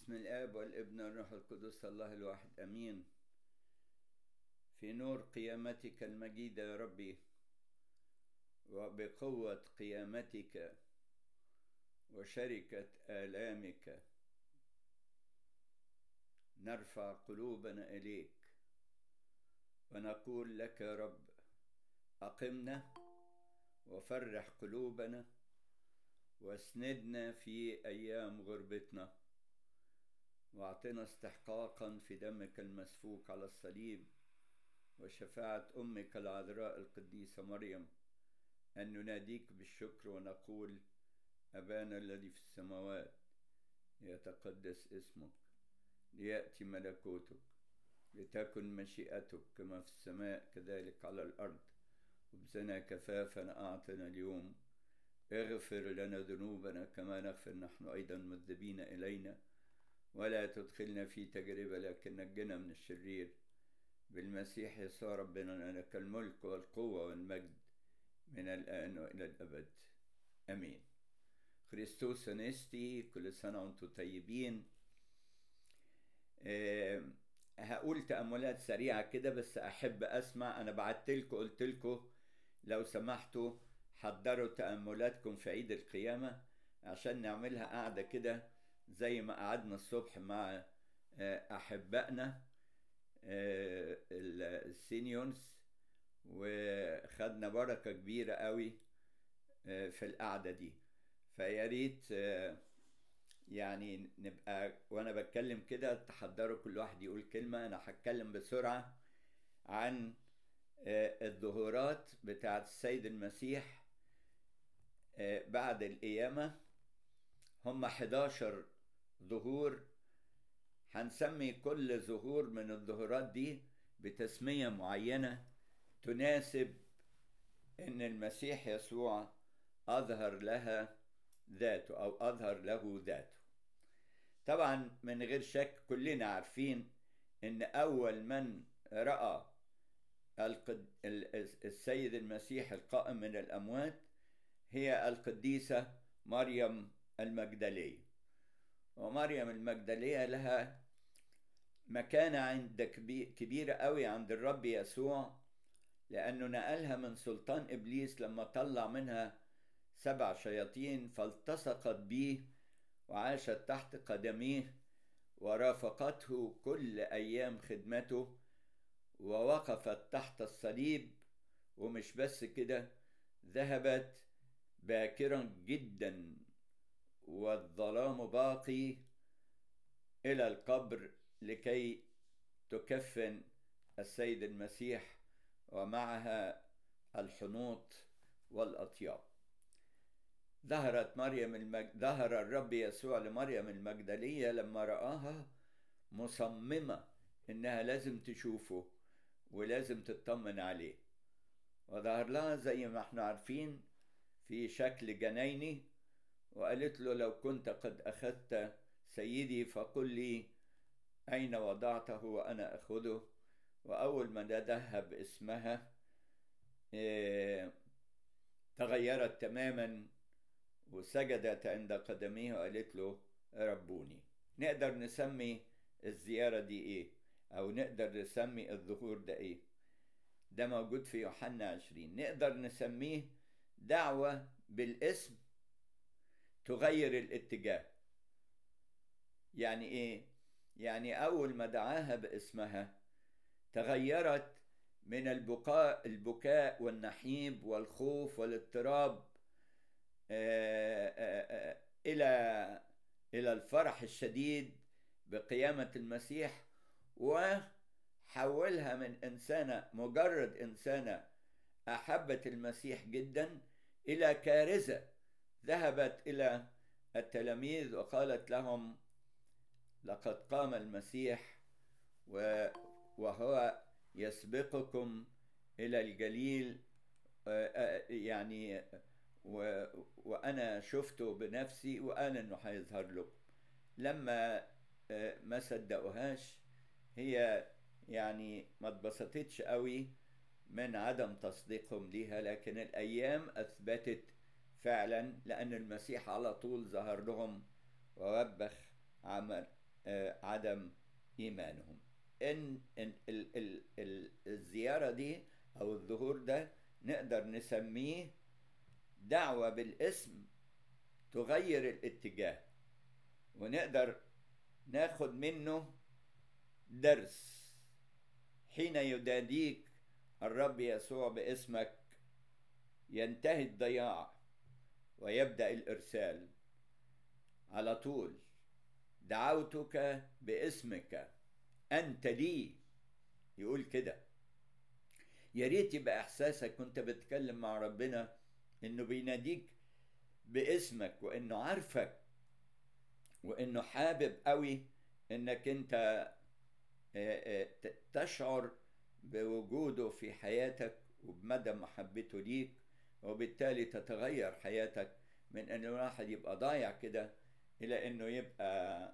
بسم الآب والابن والروح القدس الله الواحد أمين في نور قيامتك المجيدة يا ربي وبقوة قيامتك وشركة آلامك نرفع قلوبنا إليك ونقول لك يا رب أقمنا وفرح قلوبنا واسندنا في أيام غربتنا واعطنا استحقاقا في دمك المسفوك على الصليب وشفاعة أمك العذراء القديسة مريم أن نناديك بالشكر ونقول أبانا الذي في السماوات يتقدس اسمك ليأتي ملكوتك لتكن مشيئتك كما في السماء كذلك على الأرض خبزنا كفافا أعطنا اليوم اغفر لنا ذنوبنا كما نغفر نحن أيضا مذنبين إلينا ولا تدخلنا في تجربة لكن نجنا من الشرير بالمسيح يسوع ربنا لك الملك والقوة والمجد من الآن وإلى الأبد أمين خريستوس أنستي كل سنة وأنتم طيبين أه هقول تأملات سريعة كده بس أحب أسمع أنا بعت لكم قلت لكم لو سمحتوا حضروا تأملاتكم في عيد القيامة عشان نعملها قاعدة كده زي ما قعدنا الصبح مع أحبائنا السينيونز وخدنا بركة كبيرة قوي في القعدة دي فيا ريت يعني نبقى وانا بتكلم كده تحضروا كل واحد يقول كلمة انا هتكلم بسرعة عن الظهورات بتاعت السيد المسيح بعد القيامة هم 11 ظهور هنسمي كل ظهور من الظهورات دي بتسمية معينة تناسب ان المسيح يسوع اظهر لها ذاته او اظهر له ذاته طبعا من غير شك كلنا عارفين ان اول من راى السيد المسيح القائم من الاموات هي القديسه مريم المجدليه ومريم المجدليه لها مكانه عند كبيره قوي عند الرب يسوع لانه نقلها من سلطان ابليس لما طلع منها سبع شياطين فالتصقت به وعاشت تحت قدميه ورافقته كل ايام خدمته ووقفت تحت الصليب ومش بس كده ذهبت باكرا جدا والظلام باقي الى القبر لكي تكفن السيد المسيح ومعها الحنوط والاطياب ظهرت مريم المج... ظهر الرب يسوع لمريم المجدلية لما رآها مصممة إنها لازم تشوفه ولازم تطمن عليه وظهر لها زي ما احنا عارفين في شكل جنيني وقالت له لو كنت قد أخذت سيدي فقل لي أين وضعته وأنا أخذه وأول ما ندهها باسمها اه تغيرت تماما وسجدت عند قدميه وقالت له ربوني نقدر نسمي الزيارة دي ايه او نقدر نسمي الظهور ده ايه ده موجود في يوحنا عشرين نقدر نسميه دعوة بالاسم تغير الاتجاه يعني ايه يعني اول ما دعاها باسمها تغيرت من البكاء البكاء والنحيب والخوف والاضطراب الى الى الفرح الشديد بقيامه المسيح وحولها من انسانه مجرد انسانه احبت المسيح جدا الى كارثه ذهبت الى التلاميذ وقالت لهم لقد قام المسيح وهو يسبقكم الى الجليل يعني و... وانا شفته بنفسي وقال انه هيظهر لكم لما ما صدقوهاش هي يعني ما اتبسطتش قوي من عدم تصديقهم ليها لكن الايام اثبتت فعلا لان المسيح على طول ظهر لهم ووبخ عمل عدم إيمانهم إن, إن ال ال ال الزيارة دي أو الظهور ده نقدر نسميه دعوة بالاسم تغير الاتجاه ونقدر ناخد منه درس حين يناديك الرب يسوع باسمك ينتهي الضياع ويبدا الارسال على طول دعوتك باسمك انت لي يقول كده يا ريت يبقى احساسك وانت بتتكلم مع ربنا انه بيناديك باسمك وانه عارفك وانه حابب قوي انك انت تشعر بوجوده في حياتك وبمدى محبته ليك وبالتالي تتغير حياتك من ان الواحد يبقى ضايع كده الى انه يبقى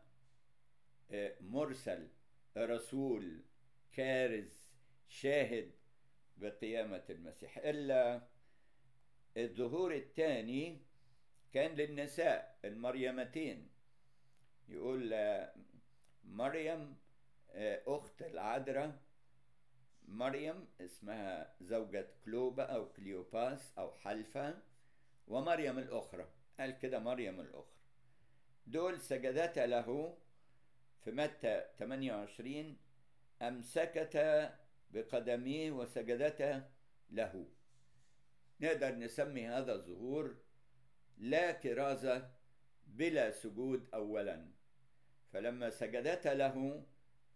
مرسل رسول كارز شاهد بقيامة المسيح إلا الظهور الثاني كان للنساء المريمتين يقول مريم أخت العذراء مريم اسمها زوجة كلوبا أو كليوباس أو حلفة ومريم الأخرى قال كده مريم الأخرى دول سجدتا له في متى 28 أمسكتا بقدميه وسجدتا له نقدر نسمي هذا الظهور لا كرازة بلا سجود أولا فلما سجدتا له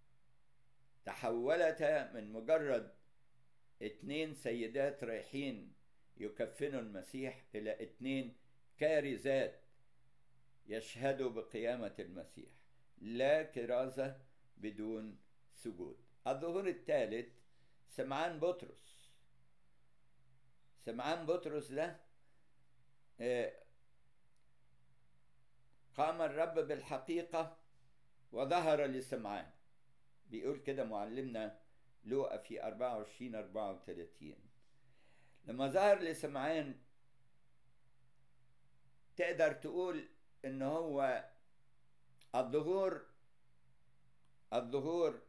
تحولتا من مجرد اتنين سيدات رايحين يكفنوا المسيح إلى اتنين كارزات يشهدوا بقيامة المسيح لا كرازة بدون سجود الظهور الثالث سمعان بطرس سمعان بطرس ده قام الرب بالحقيقة وظهر لسمعان بيقول كده معلمنا لوقا في 24 34 لما ظهر لسمعان تقدر تقول ان هو الظهور الظهور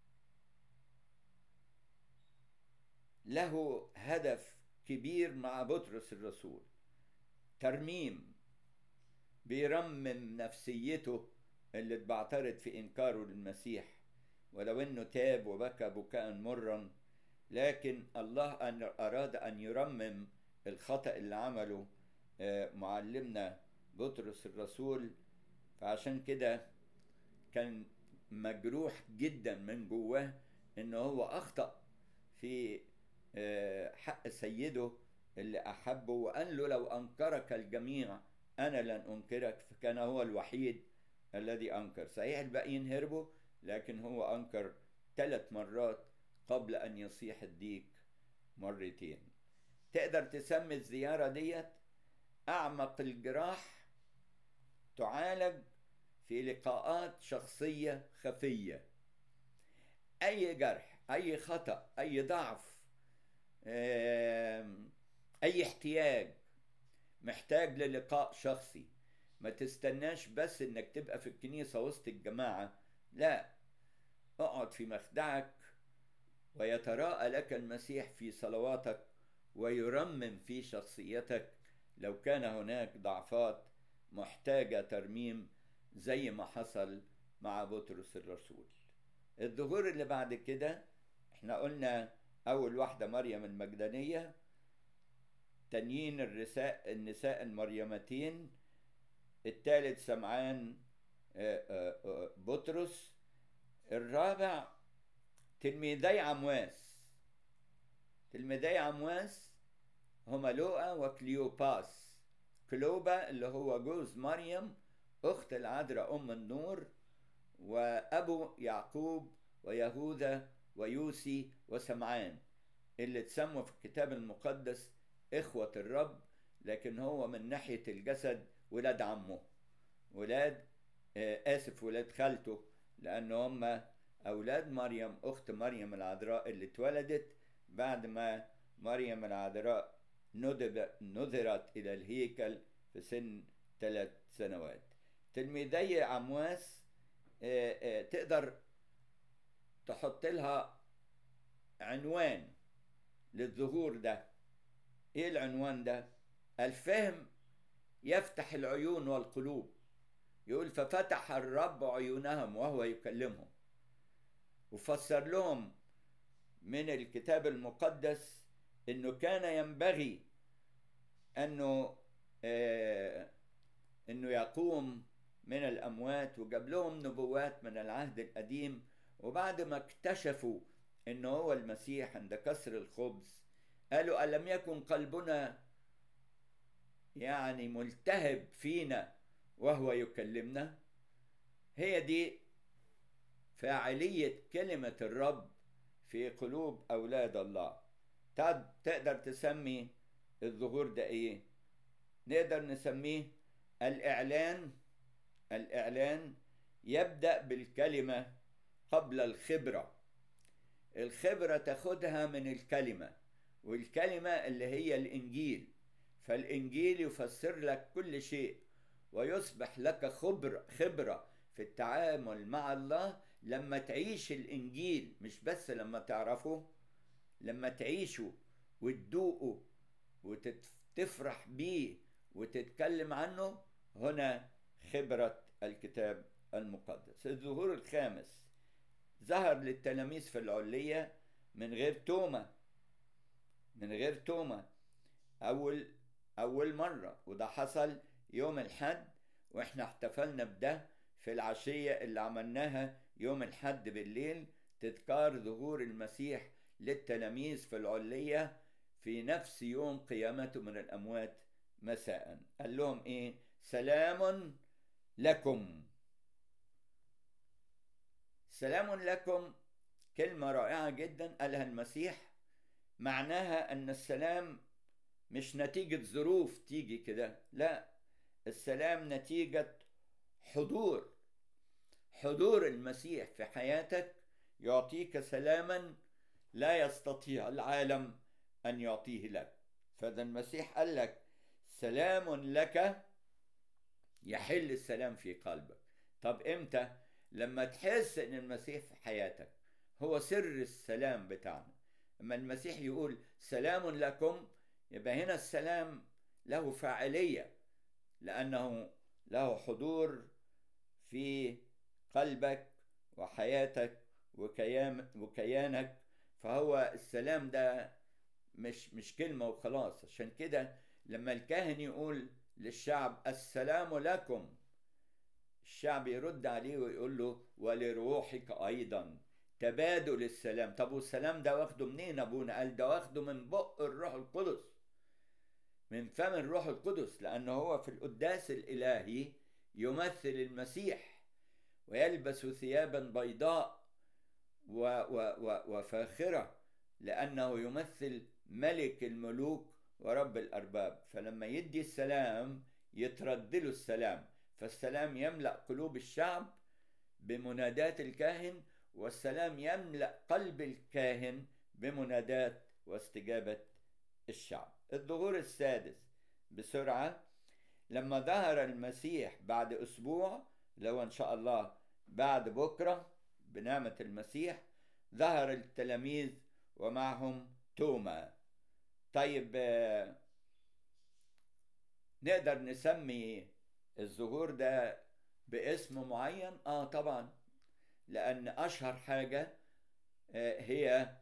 له هدف كبير مع بطرس الرسول ترميم بيرمم نفسيته اللي اتبعترت في انكاره للمسيح ولو انه تاب وبكى بكاء مرا لكن الله أن اراد ان يرمم الخطا اللي عمله معلمنا بطرس الرسول فعشان كده كان مجروح جدا من جواه ان هو اخطا في حق سيده اللي احبه وقال له لو انكرك الجميع انا لن انكرك فكان هو الوحيد الذي انكر صحيح الباقيين هربوا لكن هو انكر ثلاث مرات قبل ان يصيح الديك مرتين تقدر تسمي الزيارة ديت أعمق الجراح تعالج في لقاءات شخصية خفية أي جرح أي خطأ أي ضعف أي احتياج محتاج للقاء شخصي ما تستناش بس انك تبقى في الكنيسة وسط الجماعة لا اقعد في مخدعك ويتراءى لك المسيح في صلواتك ويرمم في شخصيتك لو كان هناك ضعفات محتاجة ترميم زي ما حصل مع بطرس الرسول الظهور اللي بعد كده احنا قلنا اول واحدة مريم المجدنية تانيين الرساء النساء المريمتين الثالث سمعان بطرس الرابع تلميذي عمواس تلميذي عمواس هما لوقا وكليوباس كلوبا اللي هو جوز مريم أخت العذراء أم النور وأبو يعقوب ويهوذا ويوسي وسمعان اللي تسموا في الكتاب المقدس إخوة الرب لكن هو من ناحية الجسد ولاد عمه ولاد آسف ولاد خالته لأن هم أولاد مريم أخت مريم العذراء اللي اتولدت بعد ما مريم العذراء نذرت إلى الهيكل في سن ثلاث سنوات تلميذي عمواس تقدر تحط لها عنوان للظهور ده ايه العنوان ده الفهم يفتح العيون والقلوب يقول ففتح الرب عيونهم وهو يكلمهم وفسر لهم من الكتاب المقدس انه كان ينبغي انه آه انه يقوم من الاموات وجاب لهم نبوات من العهد القديم وبعد ما اكتشفوا انه هو المسيح عند كسر الخبز قالوا الم يكن قلبنا يعني ملتهب فينا وهو يكلمنا هي دي فاعليه كلمه الرب في قلوب اولاد الله تقدر تسمي الظهور ده ايه نقدر نسميه الاعلان الاعلان يبدا بالكلمه قبل الخبره الخبره تاخدها من الكلمه والكلمه اللي هي الانجيل فالانجيل يفسر لك كل شيء ويصبح لك خبر خبره في التعامل مع الله لما تعيش الانجيل مش بس لما تعرفه لما تعيشه وتدوقه وتفرح بيه وتتكلم عنه هنا خبرة الكتاب المقدس الظهور الخامس ظهر للتلاميذ في العلية من غير تومة من غير تومة أول أول مرة وده حصل يوم الحد وإحنا احتفلنا بده في العشية اللي عملناها يوم الحد بالليل تذكار ظهور المسيح للتلاميذ في العلية في نفس يوم قيامته من الأموات مساء قال لهم إيه سلام لكم سلام لكم كلمة رائعة جدا قالها المسيح معناها أن السلام مش نتيجة ظروف تيجي كده لا السلام نتيجة حضور حضور المسيح في حياتك يعطيك سلاما لا يستطيع العالم أن يعطيه لك فإذا المسيح قال لك سلام لك يحل السلام في قلبك طب امتى لما تحس ان المسيح في حياتك هو سر السلام بتاعنا اما المسيح يقول سلام لكم يبقى هنا السلام له فاعليه لانه له حضور في قلبك وحياتك وكيان وكيانك فهو السلام ده مش مش كلمه وخلاص عشان كده لما الكاهن يقول للشعب السلام لكم الشعب يرد عليه ويقول له ولروحك ايضا تبادل السلام طب والسلام ده واخده منين ابونا قال ده واخده من بق الروح القدس من فم الروح القدس لانه هو في القداس الالهي يمثل المسيح ويلبس ثيابا بيضاء و و و وفاخره لانه يمثل ملك الملوك ورب الأرباب فلما يدي السلام يترد له السلام فالسلام يملأ قلوب الشعب بمنادات الكاهن والسلام يملأ قلب الكاهن بمنادات واستجابة الشعب الظهور السادس بسرعة لما ظهر المسيح بعد أسبوع لو إن شاء الله بعد بكرة بنعمة المسيح ظهر التلاميذ ومعهم توما طيب نقدر نسمي الظهور ده باسم معين اه طبعا لان اشهر حاجه هي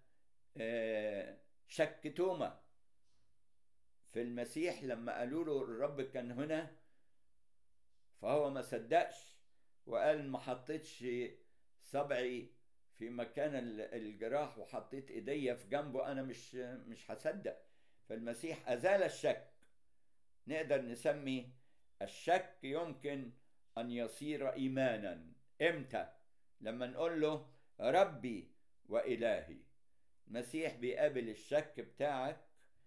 شك توما في المسيح لما قالوا له الرب كان هنا فهو ما صدقش وقال ما حطيتش صبعي في مكان الجراح وحطيت ايديا في جنبه انا مش مش هصدق فالمسيح ازال الشك نقدر نسمي الشك يمكن ان يصير ايمانا امتى لما نقول له ربي والهي المسيح بيقابل الشك بتاعك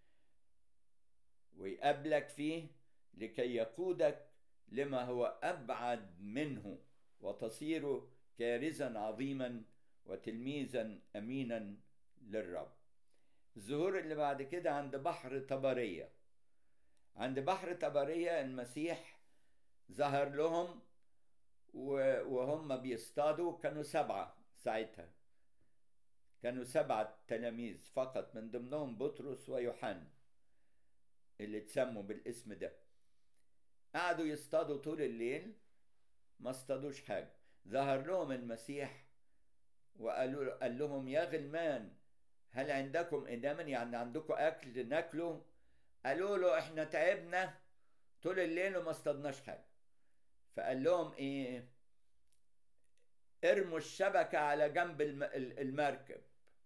ويقابلك فيه لكي يقودك لما هو ابعد منه وتصير كارزا عظيما وتلميذا امينا للرب الظهور اللي بعد كده عند بحر طبريه عند بحر طبريه المسيح ظهر لهم وهم بيصطادوا كانوا سبعة ساعتها كانوا سبعة تلاميذ فقط من ضمنهم بطرس ويوحنا اللي اتسموا بالاسم ده قعدوا يصطادوا طول الليل ما اصطادوش حاجة ظهر لهم المسيح وقالوا قال لهم يا غلمان هل عندكم إداما يعني عندكم أكل ناكله قالوا له احنا تعبنا طول الليل وما اصطادناش حاجة فقال لهم ايه ارموا الشبكة على جنب المركب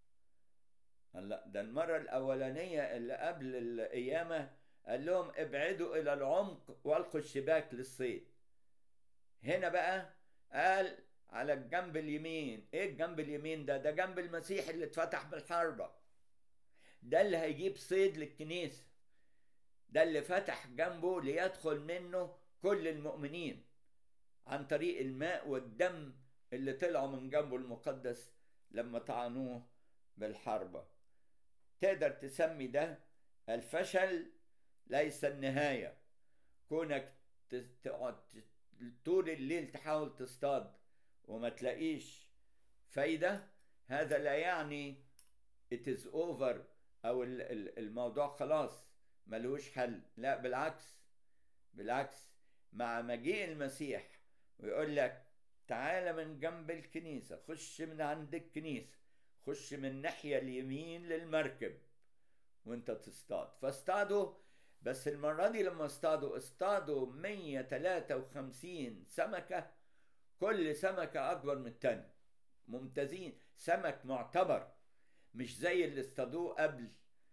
هلا ده المرة الأولانية اللي قبل القيامة قال لهم ابعدوا إلى العمق والقوا الشباك للصيد هنا بقى قال على الجنب اليمين ايه الجنب اليمين ده ده جنب المسيح اللي اتفتح بالحربة ده اللي هيجيب صيد للكنيسة ده اللي فتح جنبه ليدخل منه كل المؤمنين عن طريق الماء والدم اللي طلعوا من جنبه المقدس لما طعنوه بالحربة تقدر تسمي ده الفشل ليس النهاية كونك تقعد طول الليل تحاول تصطاد وما تلاقيش فايدة هذا لا يعني it is over أو الموضوع خلاص ملوش حل لا بالعكس بالعكس مع مجيء المسيح ويقول لك تعالى من جنب الكنيسة خش من عند الكنيسة خش من الناحية اليمين للمركب وانت تصطاد فاصطادوا بس المرة دي لما اصطادوا اصطادوا 153 سمكة كل سمكة أكبر من التانية ممتازين سمك معتبر مش زي اللي اصطادوه قبل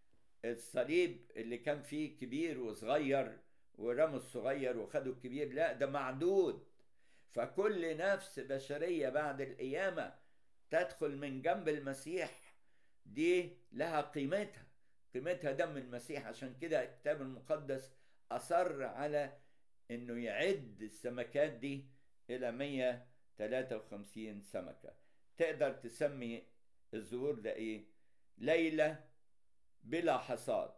الصليب اللي كان فيه كبير وصغير ورموا الصغير وخدوا الكبير لا ده معدود فكل نفس بشرية بعد القيامة تدخل من جنب المسيح دي لها قيمتها قيمتها دم المسيح عشان كده الكتاب المقدس أصر على إنه يعد السمكات دي إلى 153 سمكة تقدر تسمي الظهور ده إيه؟ ليلة بلا حصاد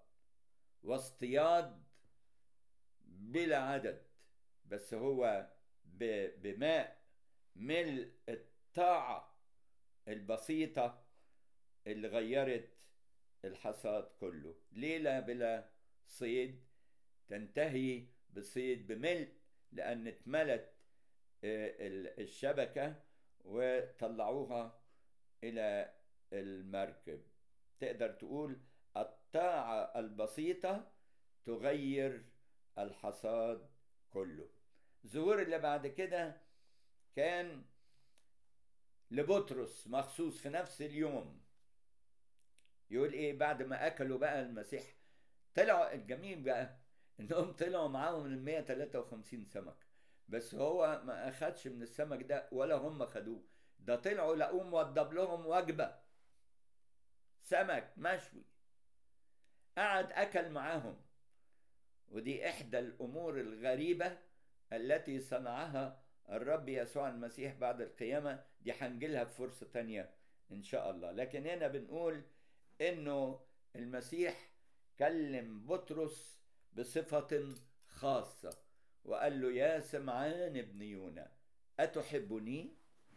واصطياد بلا عدد بس هو بماء ملء الطاعة البسيطة اللي غيرت الحصاد كله ليلة بلا صيد تنتهي بصيد بملء لأن اتملت الشبكة وطلعوها إلى المركب تقدر تقول الطاعة البسيطة تغير الحصاد كله الظهور اللي بعد كده كان لبطرس مخصوص في نفس اليوم يقول ايه بعد ما اكلوا بقى المسيح طلعوا الجميل بقى انهم طلعوا معاهم من 153 سمك بس هو ما اخدش من السمك ده ولا هم خدوه ده طلعوا لقوه موضب لهم وجبه سمك مشوي قعد اكل معاهم ودي احدى الامور الغريبه التي صنعها الرب يسوع المسيح بعد القيامه دي هنجيلها في فرصه تانية ان شاء الله لكن هنا بنقول انه المسيح كلم بطرس بصفه خاصه وقال له يا سمعان ابن يونا اتحبني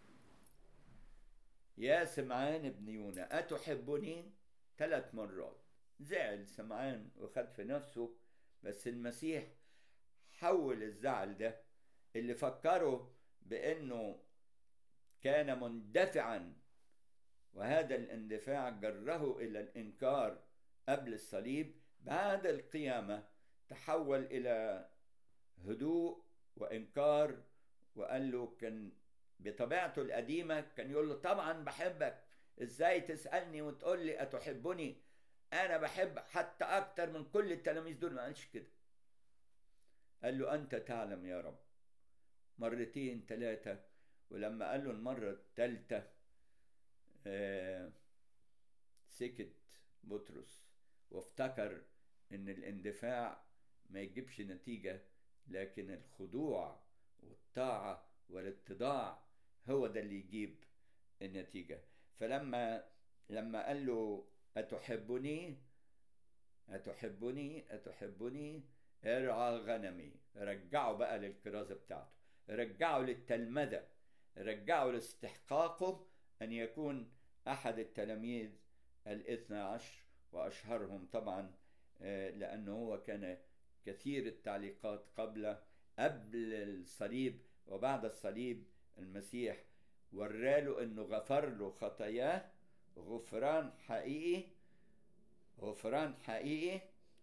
يا سمعان ابن يونا اتحبني ثلاث مرات زعل سمعان وخد في نفسه بس المسيح حول الزعل ده اللي فكره بانه كان مندفعا وهذا الاندفاع جره الى الانكار قبل الصليب بعد القيامه تحول الى هدوء وانكار وقال له كان بطبيعته القديمه كان يقول له طبعا بحبك ازاي تسالني وتقول لي اتحبني انا بحب حتى اكتر من كل التلاميذ دول ما قالش كده قال له انت تعلم يا رب مرتين ثلاثه ولما قال له المره الثالثه آه سكت بطرس وافتكر ان الاندفاع ما يجيبش نتيجه لكن الخضوع والطاعه والاتضاع هو ده اللي يجيب النتيجه فلما لما قال له أتحبني أتحبني أتحبني ارعى غنمي رجعه بقى للكرازة بتاعته رجعوا للتلمذة رجعوا لاستحقاقه أن يكون أحد التلاميذ الاثنى عشر وأشهرهم طبعا لأنه هو كان كثير التعليقات قبل قبل الصليب وبعد الصليب المسيح وراله انه غفر له خطاياه غفران حقيقي غفران حقيقي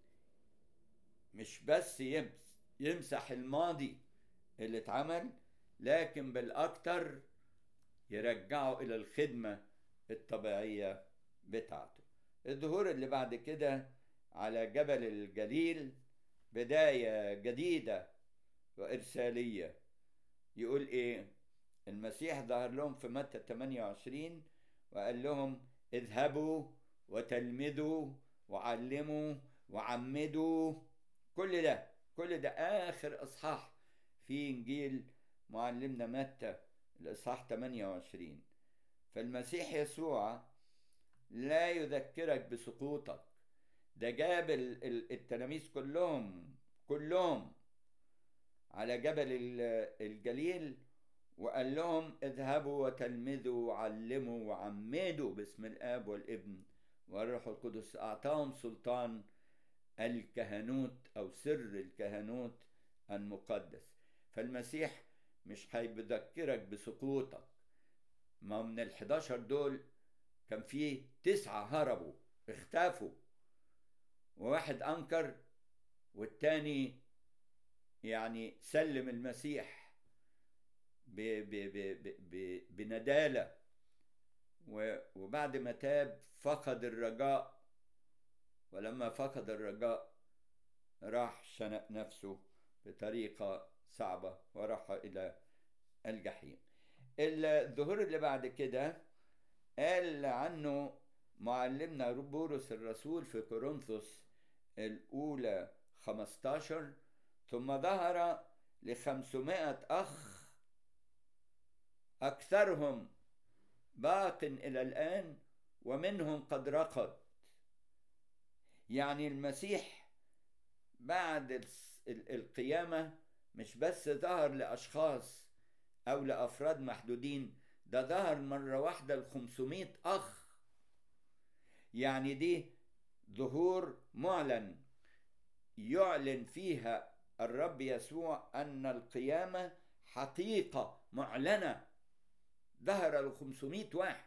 مش بس يمسح الماضي اللي اتعمل لكن بالاكتر يرجعه الى الخدمة الطبيعية بتاعته الظهور اللي بعد كده على جبل الجليل بداية جديدة وإرسالية يقول إيه المسيح ظهر لهم في متى 28 وقال لهم اذهبوا وتلمذوا وعلموا وعمدوا كل ده كل ده آخر إصحاح في إنجيل معلمنا متى الإصحاح 28 فالمسيح يسوع لا يذكرك بسقوطك ده جاب التلاميذ كلهم كلهم على جبل الجليل وقال لهم اذهبوا وتلمذوا وعلموا وعمدوا باسم الاب والابن والروح القدس اعطاهم سلطان الكهنوت او سر الكهنوت المقدس فالمسيح مش هيذكرك بسقوطك ما من ال11 دول كان في تسعة هربوا اختفوا وواحد انكر والتاني يعني سلم المسيح ب ب ب ب بندالة وبعد ما تاب فقد الرجاء ولما فقد الرجاء راح شنق نفسه بطريقة صعبة وراح إلى الجحيم الظهور اللي بعد كده قال عنه معلمنا بولس الرسول في كورنثوس الأولى 15 ثم ظهر لخمسمائة أخ أكثرهم باق إلى الآن ومنهم قد رقد يعني المسيح بعد القيامة مش بس ظهر لأشخاص أو لأفراد محدودين ده ظهر مرة واحدة لخمسمائة أخ يعني دي ظهور معلن يعلن فيها الرب يسوع أن القيامة حقيقة معلنة ظهر ل 500 واحد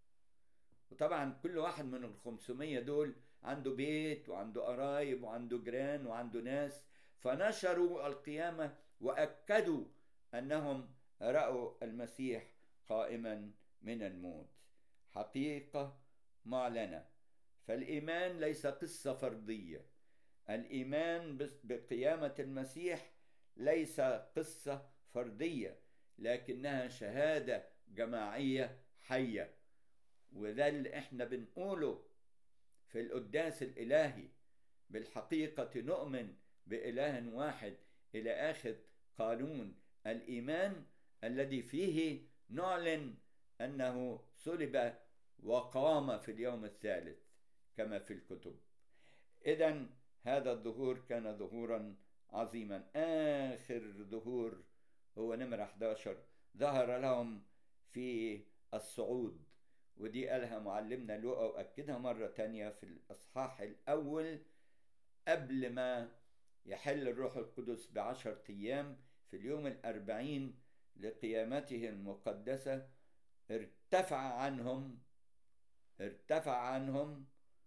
وطبعا كل واحد من ال 500 دول عنده بيت وعنده قرايب وعنده جيران وعنده ناس فنشروا القيامة وأكدوا أنهم رأوا المسيح قائما من الموت حقيقة معلنة فالإيمان ليس قصة فردية الإيمان بقيامة المسيح ليس قصة فردية لكنها شهادة جماعية حية وده اللي احنا بنقوله في القداس الإلهي بالحقيقة نؤمن بإله واحد إلى آخر قانون الإيمان الذي فيه نعلن أنه صلب وقام في اليوم الثالث كما في الكتب إذا هذا الظهور كان ظهورا عظيما آخر ظهور هو نمرة 11 ظهر لهم في الصعود ودي قالها معلمنا لوقا وأكدها مرة تانية في الأصحاح الأول قبل ما يحل الروح القدس بعشرة أيام في اليوم الأربعين لقيامته المقدسة ارتفع عنهم ارتفع عنهم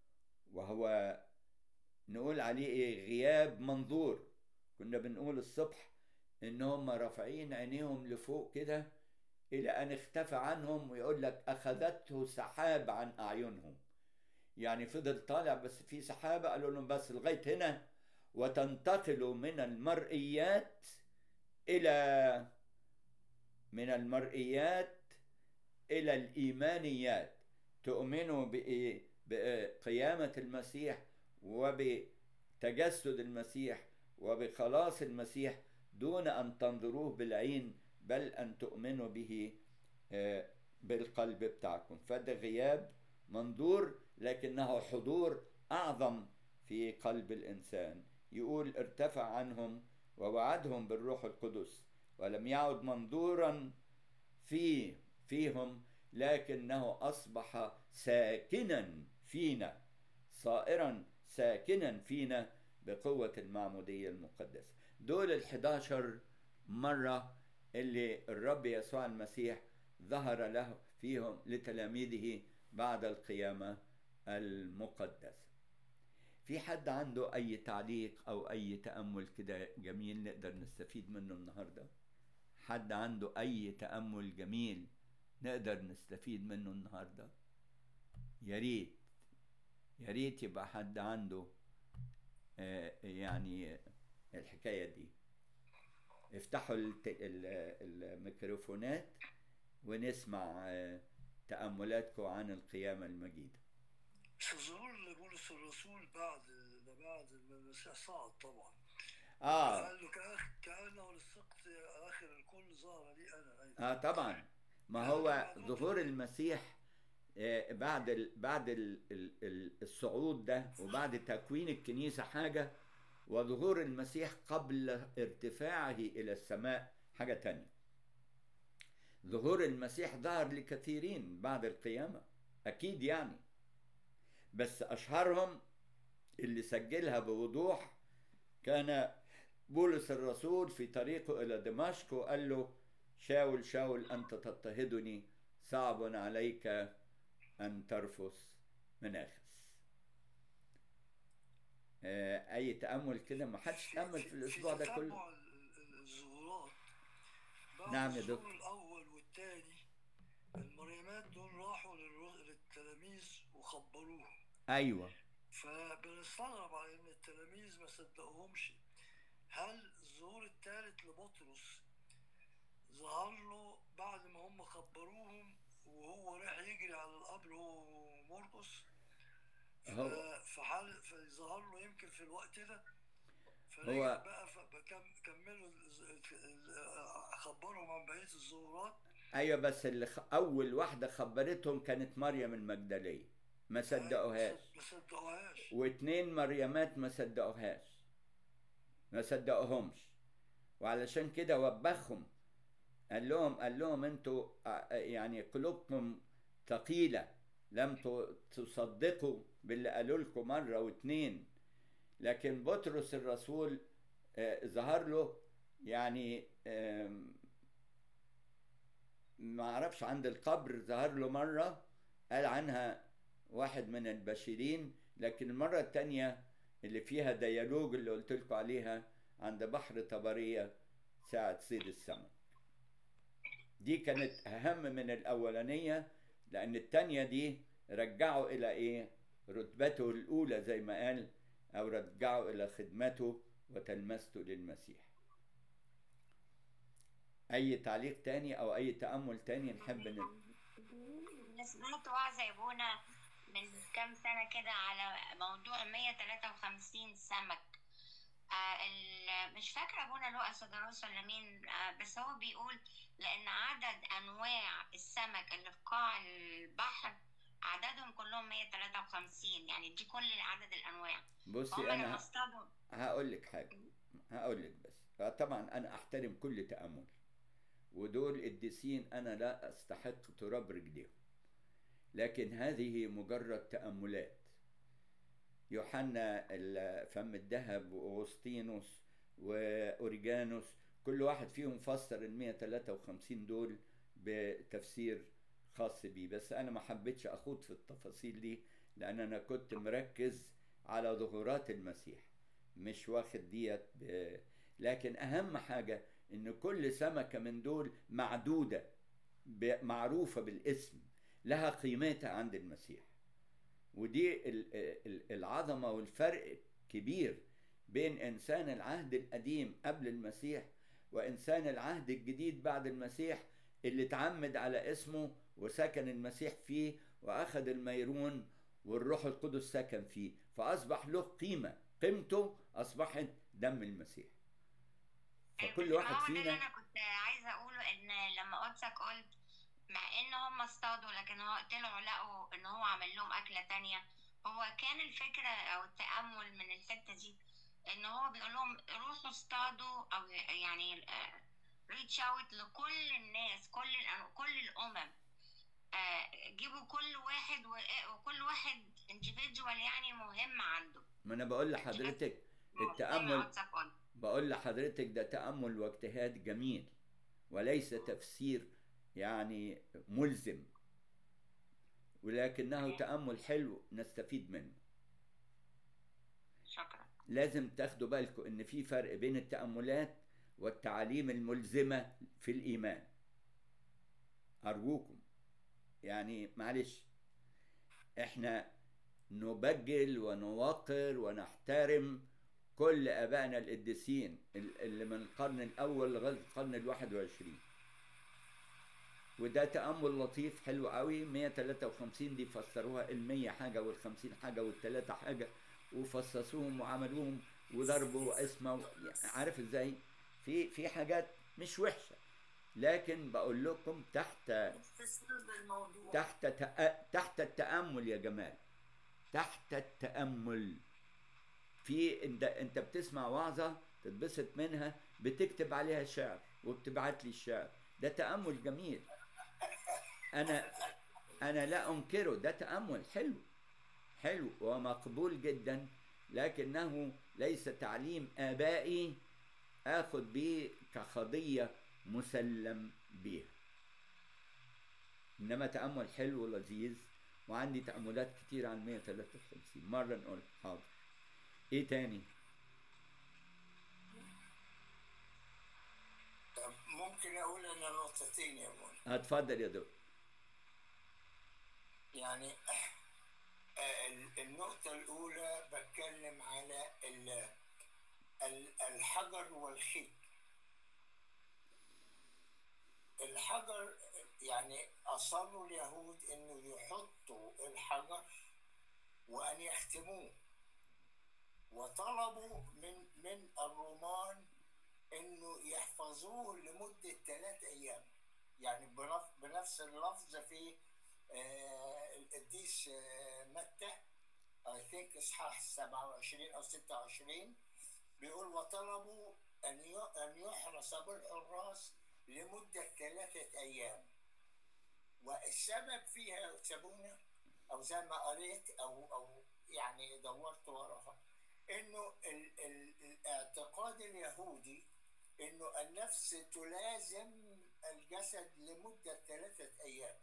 وهو نقول عليه ايه غياب منظور كنا بنقول الصبح ان هم رافعين عينيهم لفوق كده الى ان اختفى عنهم ويقول لك اخذته سحاب عن اعينهم يعني فضل طالع بس في سحابه قالوا لهم بس لغايه هنا وتنتقل من المرئيات الى من المرئيات الى الايمانيات تؤمنوا بقيامه المسيح وبتجسد المسيح وبخلاص المسيح دون ان تنظروه بالعين بل ان تؤمنوا به بالقلب بتاعكم فده غياب منظور لكنه حضور اعظم في قلب الانسان يقول ارتفع عنهم ووعدهم بالروح القدس ولم يعد منظورا في فيهم لكنه أصبح ساكنا فينا صائرا ساكنا فينا بقوة المعمودية المقدسة دول الحداشر مرة اللي الرب يسوع المسيح ظهر له فيهم لتلاميذه بعد القيامة المقدسة في حد عنده أي تعليق أو أي تأمل كده جميل نقدر نستفيد منه النهاردة حد عنده أي تأمل جميل نقدر نستفيد منه النهاردة يا ريت يا ريت يبقى حد عنده آه يعني الحكاية دي افتحوا الميكروفونات ونسمع آه تأملاتكم عن القيامة المجيدة ظهور لبولس الرسول بعد بعد ما المسيح صعد طبعا اه قال له كأنه للسقط آخر الكل ظهر لي أنا أيضا اه طبعا ما هو ظهور المسيح آه بعد ال بعد ال ال الصعود ده وبعد تكوين الكنيسة حاجة وظهور المسيح قبل ارتفاعه إلى السماء حاجة تانية ظهور المسيح ظهر لكثيرين بعد القيامة أكيد يعني بس أشهرهم اللي سجلها بوضوح كان بولس الرسول في طريقه إلى دمشق وقال له شاول شاول أنت تضطهدني صعب عليك أن ترفس مناخس أي تأمل كده ما حدش تأمل في الأسبوع ده كله الظهورات نعم يا دكتور الأول والثاني المريمات دول راحوا للتلاميذ وخبروهم أيوه فبنستغرب على ان التلاميذ ما صدقوهمش هل الظهور الثالث لبطرس ظهر له بعد ما هم خبروهم وهو راح يجري على القبر هو ومرقس هو فحال فظهر له يمكن في الوقت ده هو بقى كملوا خبرهم عن بقيه الظهورات ايوه بس اللي خ... اول واحده خبرتهم كانت مريم المجدليه ما صدقوهاش ما صدقوهاش واتنين مريمات ما صدقوهاش ما صدقوهمش وعلشان كده وبخهم قال لهم قال لهم انتوا يعني قلوبكم ثقيله لم تصدقوا باللي قالوا لكم مره واتنين لكن بطرس الرسول ظهر له يعني ما اعرفش عند القبر ظهر له مره قال عنها واحد من البشرين لكن المره الثانيه اللي فيها ديالوج اللي قلت لكم عليها عند بحر طبريه ساعه صيد السمك دي كانت اهم من الاولانيه لان الثانيه دي رجعوا الى ايه رتبته الاولى زي ما قال او رجعوا الى خدمته وتلمسته للمسيح اي تعليق تاني او اي تامل تاني نحب ن... سمعت وعظ يا ابونا من كام سنه كده على موضوع 153 سمك آه مش فاكره ابونا لؤى سدروس ولا مين آه بس هو بيقول لان عدد انواع السمك اللي في قاع البحر عددهم كلهم 153 يعني دي كل عدد الانواع بصي هم لما انا اصطادوا هقول لك حاجه هقول لك بس طبعا انا احترم كل تامل ودول قديسين انا لا استحق تراب رجليهم لكن هذه مجرد تاملات يوحنا فم الذهب واغسطينوس واوريجانوس كل واحد فيهم فسر ال 153 دول بتفسير خاص بيه بس انا ما حبيتش اخوض في التفاصيل دي لان انا كنت مركز على ظهورات المسيح مش واخد ديت ب... لكن اهم حاجه ان كل سمكه من دول معدوده ب... معروفه بالاسم لها قيمتها عند المسيح ودي العظمه والفرق كبير بين انسان العهد القديم قبل المسيح وانسان العهد الجديد بعد المسيح اللي اتعمد على اسمه وسكن المسيح فيه واخذ الميرون والروح القدس سكن فيه فاصبح له قيمه قيمته اصبحت دم المسيح فكل واحد ما هو ده اللي فينا انا كنت عايزه اقوله ان لما قدسك قلت مع ان هم اصطادوا لكن هو طلعوا لقوا ان هو عمل لهم اكله تانية هو كان الفكره او التامل من الحته دي ان هو بيقول لهم روحوا اصطادوا او يعني ريتش اوت لكل الناس كل الأنو- كل الامم آه، جيبوا كل واحد و- وكل واحد individual يعني مهم عنده ما انا بقول لحضرتك زي ما التأمل واتساب قال. بقول لحضرتك ده تأمل واجتهاد جميل وليس تفسير يعني ملزم ولكنه تأمل حلو نستفيد منه شكرا لازم تاخدوا بالكم ان في فرق بين التأملات والتعاليم الملزمة في الإيمان أرجوكم يعني معلش احنا نبجل ونوقر ونحترم كل ابائنا القديسين ال- اللي من القرن الاول لغايه القرن الواحد وعشرين وده تأمل لطيف حلو قوي 153 دي فسروها المية حاجة والخمسين حاجة والتلاتة حاجة وفصصوهم وعملوهم وضربوا واسمه يعني عارف ازاي في في حاجات مش وحشة لكن بقول لكم تحت تفسير للموضوع تحت تأ... تحت التأمل يا جمال تحت التأمل في انت انت بتسمع وعظة تتبسط منها بتكتب عليها شعر وبتبعت لي الشعر ده تأمل جميل انا انا لا انكره ده تأمل حلو حلو ومقبول جدا لكنه ليس تعليم آبائي آخذ به كقضية مسلم بها إنما تأمل حلو ولذيذ وعندي تأملات كتير عن 153 مرة نقول حاضر إيه تاني؟ طب ممكن اقول انا نقطتين يا منى اتفضل يا دكتور يعني آه، ال- النقطة الأولى بتكلم على ال- ال- الحجر والخيط الحجر يعني أصروا اليهود إنه يحطوا الحجر وأن يختموه وطلبوا من من الرومان إنه يحفظوه لمدة ثلاث أيام يعني بنف- بنفس اللفظ في آه، القديس آه، متى I think إصحاح 27 أو 26 بيقول وطلبوا أن ي- أن يحرس بالحراس لمدة ثلاثة أيام والسبب فيها سابونا أو زي ما قريت أو أو يعني دورت وراها إنه ال ال الاعتقاد اليهودي إنه النفس تلازم الجسد لمدة ثلاثة أيام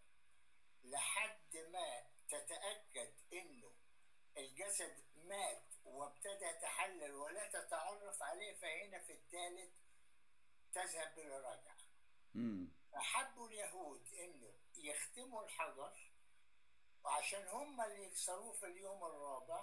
لحد ما تتأكد إنه الجسد مات وابتدى يتحلل ولا تتعرف عليه فهنا في الثالث تذهب بالرجعة امم فحبوا اليهود إنه يختموا الحجر وعشان هم اللي يكسروه في اليوم الرابع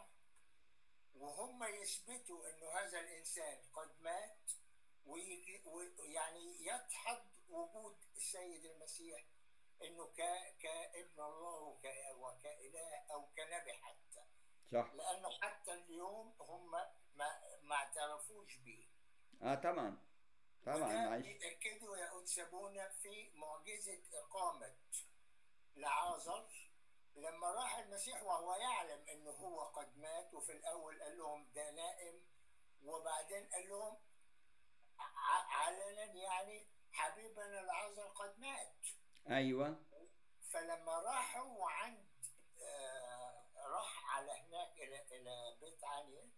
وهم يثبتوا إنه هذا الإنسان قد مات ويجي- ويعني يدحض وجود السيد المسيح انه ك... كابن الله وك... وكاله او كنبي حتى صح لانه حتى اليوم هم ما ما اعترفوش به اه طبعا طبعا وده معلش بيأكدوا يا أتسابونا في معجزة إقامة لعازر لما راح المسيح وهو يعلم انه هو قد مات وفي الاول قال لهم ده نائم وبعدين قال لهم ع- علنا يعني حبيبنا العازر قد مات ايوه فلما راحوا عند آه، راح على هناك الى الى بيت عنيا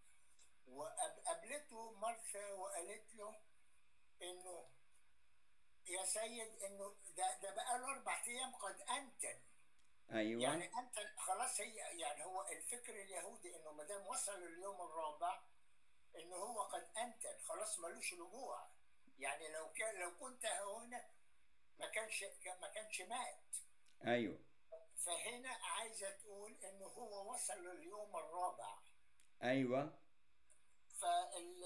وقابلته مرثا وقالت له انه يا سيد انه ده ده بقى له اربع ايام قد انتن ايوه يعني انتن خلاص هي يعني هو الفكر اليهودي انه ما دام وصل اليوم الرابع انه هو قد انتن خلاص ملوش رجوع يعني لو كان لو كنت هنا ما كانش ما كانش مات ايوه فهنا عايزه تقول انه هو وصل لليوم الرابع ايوه فال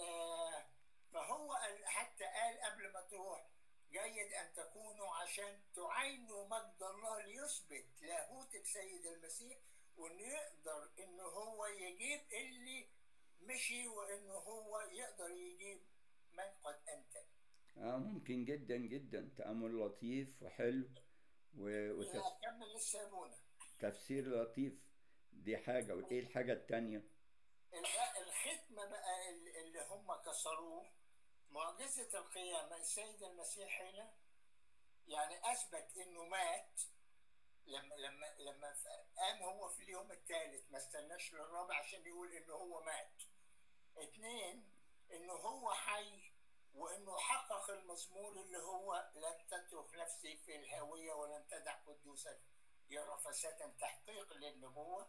فهو قال- حتى قال قبل ما تروح جيد ان تكونوا عشان تعينوا مجد الله ليثبت لاهوت السيد المسيح وانه يقدر انه هو يجيب اللي مشي وانه هو يقدر يجيب من قد انتج اه ممكن جدا جدا تأمل لطيف وحلو و- لا كمل لسه يا ابونا وتفسير لطيف دي حاجة وايه الحاجة التانية ال- الختمة بقى ال- اللي هم كسروه معجزة القيامة السيد المسيح هنا يعني أثبت إنه مات لما لما لما قام هو في اليوم الثالث ما استناش للرابع عشان يقول إنه هو مات. اثنين إنه هو حي وإنه حقق المزمور اللي هو لن تترك نفسي في الهاوية ولن تدع قدوسك يرى فسادا تحقيق للنبوة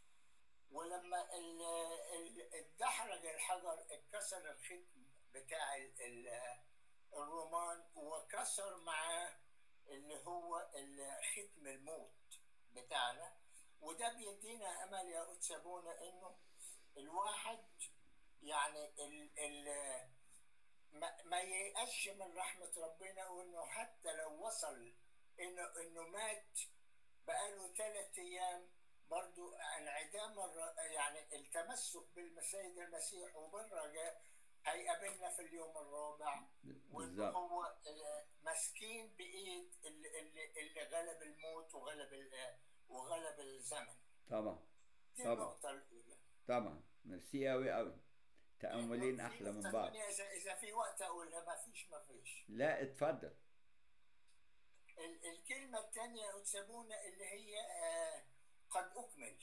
ولما ال- ال- اتدحرج الحجر اتكسر الختم بتاع ال- ال- الرومان وكسر معاه اللي هو ال- ختم الموت بتاعنا وده بيدينا امل يا قدس ابونا انه الواحد يعني ال ال ما, ما ييأسش من رحمة ربنا وانه حتى لو وصل انه انه مات بقاله ثلاث ايام برضو انعدام الر... يعني التمسك بالسيد المسيح وبالرجاء هيقابلنا في اليوم الرابع وانه بالظبط هو آه، مسكين بايد اللي, اللي, اللي غلب الموت وغلب ال- وغلب الزمن طبعا دي طبعا. النقطة الأولى طبعا ميرسي أوي أوي تأملين في أحلى من نقطة بعض تانية إذا إذا في وقت أقولها ما فيش ما فيش لا اتفضل ال- الكلمة الثانية يسمونها اللي هي آه، قد أكمل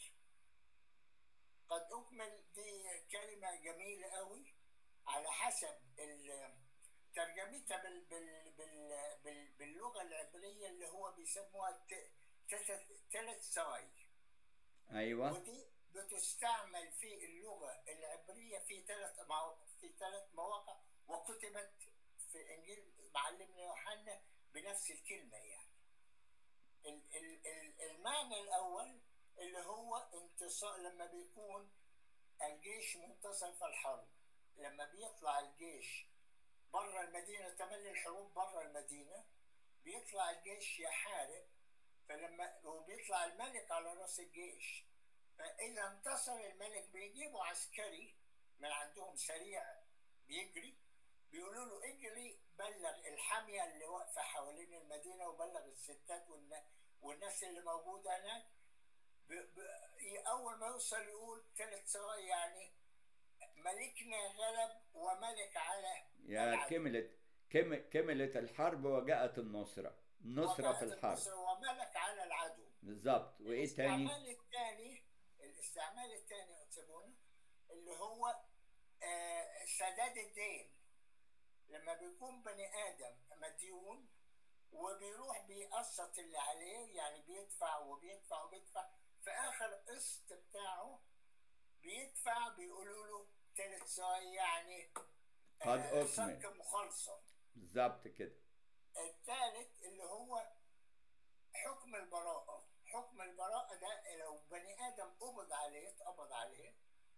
قد أكمل دي كلمة جميلة قوي على حسب ال- ترجمتها بال بال بال بال باللغة العبرية اللي هو بيسموها ثلاث ساي أيوة ودي بتستعمل في اللغة العبرية في ثلاث مواقع في ثلاث مواقع وكتبت في إنجيل معلمنا يوحنا بنفس الكلمة يعني ال- ال- ال- المعنى الأول اللي هو انتصار لما بيكون الجيش منتصر في الحرب لما بيطلع الجيش بره المدينة تملي الحروب بره المدينة بيطلع الجيش يحارب فلما وبيطلع الملك على راس الجيش فإذا انتصر الملك بيجيبوا عسكري من عندهم سريع بيجري بيقولوا له اجري بلغ الحامية اللي واقفة حوالين المدينة وبلغ الستات والنا- والناس اللي موجودة هناك ب... ب... أول ما يوصل يقول ثلاث ثواني يعني ملكنا غلب وملك على يا العدو. كملت كم كملت الحرب وجاءت النصرة النصرة في وجاءت الحرب النصر وملك على العدو بالظبط وإيه تاني الاستعمال الثاني الاستعمال الثاني يا تسيبونا اللي هو آه، سداد الدين لما بيكون بني ادم مديون وبيروح بيقسط اللي عليه يعني بيدفع وبيدفع وبيدفع في اخر قسط بتاعه بيدفع بيقولوا له ثلاث ساعة يعني قد آه، أكمل. صك مخالصة بالظبط كده الثالث اللي هو حكم البراءة حكم البراءة ده لو بني آدم قبض عليه اتقبض عليه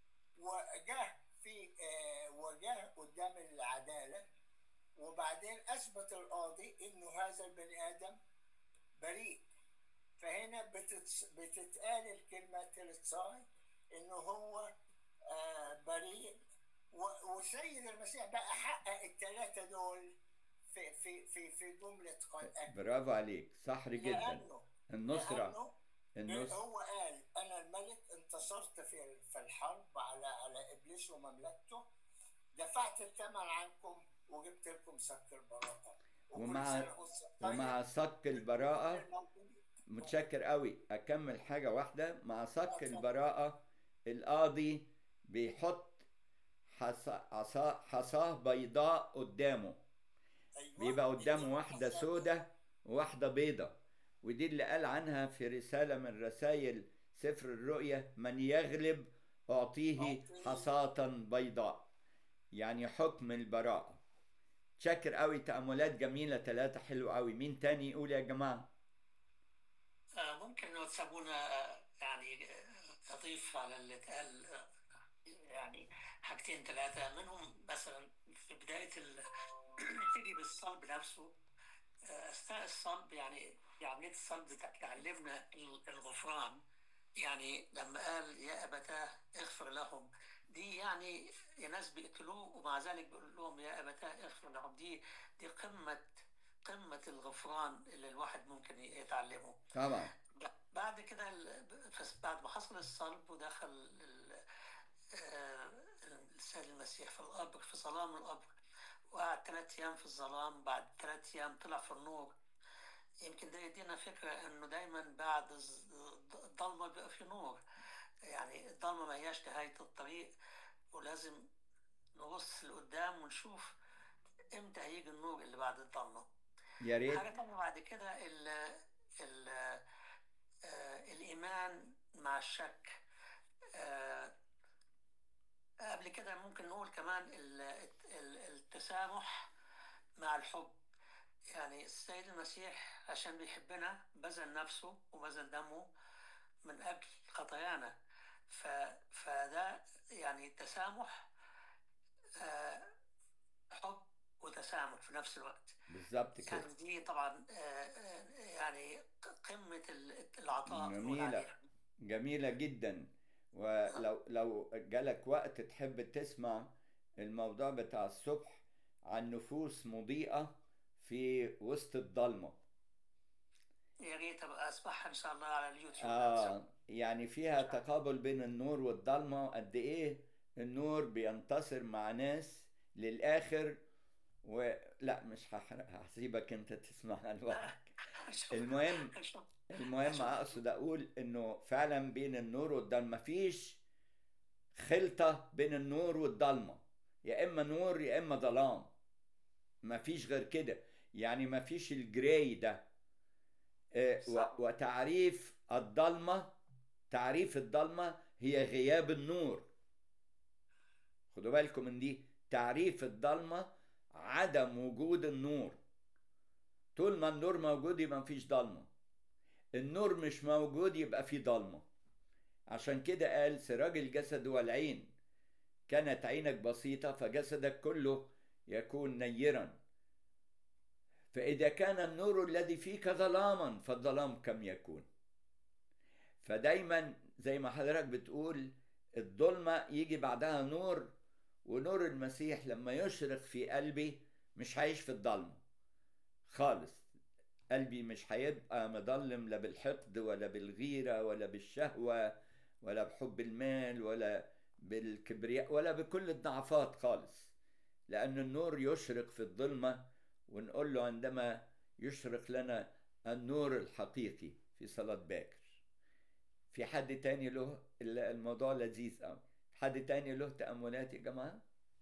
وجه في آه، وجه قدام العدالة وبعدين أثبت القاضي إنه هذا البني آدم بريء فهنا بتتس- بتتقال الكلمة تلتساي إنه هو آه، بريء و- وسيد المسيح بقى حقق الثلاثة دول في في في في جملة قد أكمل برافو عليك صح جدا لأنه النصرة لأنه النصرة هو قال انا الملك انتصرت في في الحرب على على ابليس ومملكته دفعت الثمن عنكم وجبت لكم سك البراءه وكل ومع- سنة وانتم طيب. ومع صك البراءة الموجودين. متشكر قوي اكمل حاجه واحده مع صك البراءه القاضي بيحط حصا عصا حصاه بيضاء قدامه أيوة. بيبقى قدامه دي واحده حصة. سودة وواحده بيضة ودي اللي قال عنها في رساله من رسائل سفر الرؤيا من يغلب اعطيه أعطيه. حصاة بيضاء يعني حكم البراءه شاكر قوي تأملات جميلة ثلاثة حلو قوي مين تاني يقول يا جماعة آه، ممكن لو تسابونا آه، يعني آه، أضيف على اللي اتقال آه، يعني حاجتين ثلاثة منهم مثلا في بداية ال- نبتدي بالصلب نفسه آه، أثناء الصلب يعني في عملية الصلب تعلمنا ال- الغفران يعني لما قال يا أبتاه اغفر لهم دي يعني ناس بيقتلوه ومع ذلك بيقول لهم يا أبتاه اغفر لهم دي دي قمة قمة الغفران اللي الواحد ممكن يتعلمه طبعا بعد كده ال- بس بعد ما حصل الصلب ودخل ال- آه، السيد المسيح في القبر في ظلام القبر وقعد ثلاث أيام في الظلام بعد ثلاث أيام طلع في النور يمكن ده يدينا فكرة إنه دايما بعد الظ- الضلمة بيبقى في نور يعني الضلمة ما هياش نهاية الطريق ولازم نبص لقدام ونشوف امتى هيجي النور اللي بعد الضلمة يا ريت حاجة تانية بعد كده ال ال آه، الإيمان مع الشك آه، قبل كده ممكن نقول كمان ال- ال- التسامح مع الحب يعني السيد المسيح عشان بيحبنا بذل نفسه وبذل دمه من أجل خطايانا ف... فده يعني تسامح آه، حب وتسامح في نفس الوقت بالظبط كده يعني دي طبعا آه، آه، يعني قمة ال- العطاء نقول جميلة. عليها. جميلة جدا ولو لو جالك وقت تحب تسمع الموضوع بتاع الصبح عن نفوس مضيئة في وسط الضلمة يا ريت ابقى اسمعها ان شاء الله على اليوتيوب آه يعني فيها تقابل بين النور والضلمة قد إيه النور بينتصر مع ناس للآخر ولا مش هحرقها هسيبك أنت تسمعها لوحدك المهم المهم اقصد اقول انه فعلا بين النور والضلمه مفيش خلطه بين النور والضلمه يا اما نور يا اما ظلام مفيش غير كده يعني مفيش الجراي ده آه، صح. و- وتعريف الضلمه تعريف الضلمه هي غياب النور خدوا بالكم من دي تعريف الضلمه عدم وجود النور طول ما النور موجود يبقى مفيش ضلمه النور مش موجود يبقى في ضلمة عشان كده قال سراج الجسد هو العين كانت عينك بسيطة فجسدك كله يكون نيرا فإذا كان النور الذي فيك ظلاما فالظلام كم يكون فدايما زي ما حضرتك بتقول الظلمة يجي بعدها نور ونور المسيح لما يشرق في قلبي مش هعيش في الضلمة خالص قلبي مش هيبقى مظلم لا بالحقد ولا بالغيرة ولا بالشهوة ولا بحب المال ولا بالكبرياء ولا بكل الضعفات خالص لأن النور يشرق في الظلمة ونقول له عندما يشرق لنا النور الحقيقي في صلاة باكر في حد تاني له الموضوع لذيذ قوي حد تاني له تأملات يا جماعة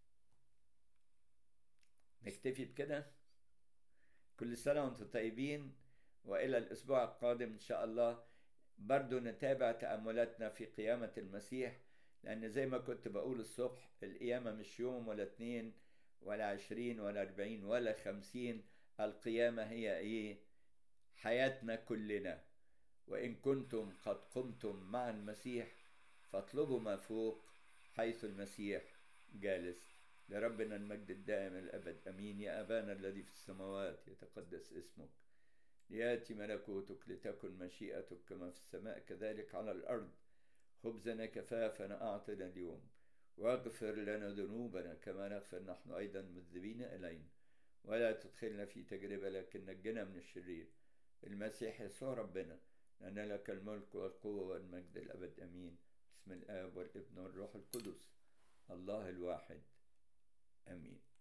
نكتفي بكده كل سنة وانتم طيبين وإلى الأسبوع القادم إن شاء الله برضو نتابع تأملاتنا في قيامة المسيح لأن زي ما كنت بقول الصبح القيامة مش يوم ولا اتنين ولا عشرين ولا أربعين ولا خمسين القيامة هي إيه حياتنا كلنا وإن كنتم قد قمتم مع المسيح فاطلبوا ما فوق حيث المسيح جالس لربنا المجد الدائم الأبد أمين يا أبانا الذي في السماوات يتقدس اسمك ليأتي ملكوتك لتكن مشيئتك كما في السماء كذلك على الأرض خبزنا كفافنا أعطنا اليوم واغفر لنا ذنوبنا كما نغفر نحن أيضا مذنبين إلينا ولا تدخلنا في تجربة لكن نجنا من الشرير المسيح يسوع ربنا لأن لك الملك والقوة والمجد الأبد أمين بسم الآب والابن والروح القدس الله الواحد امين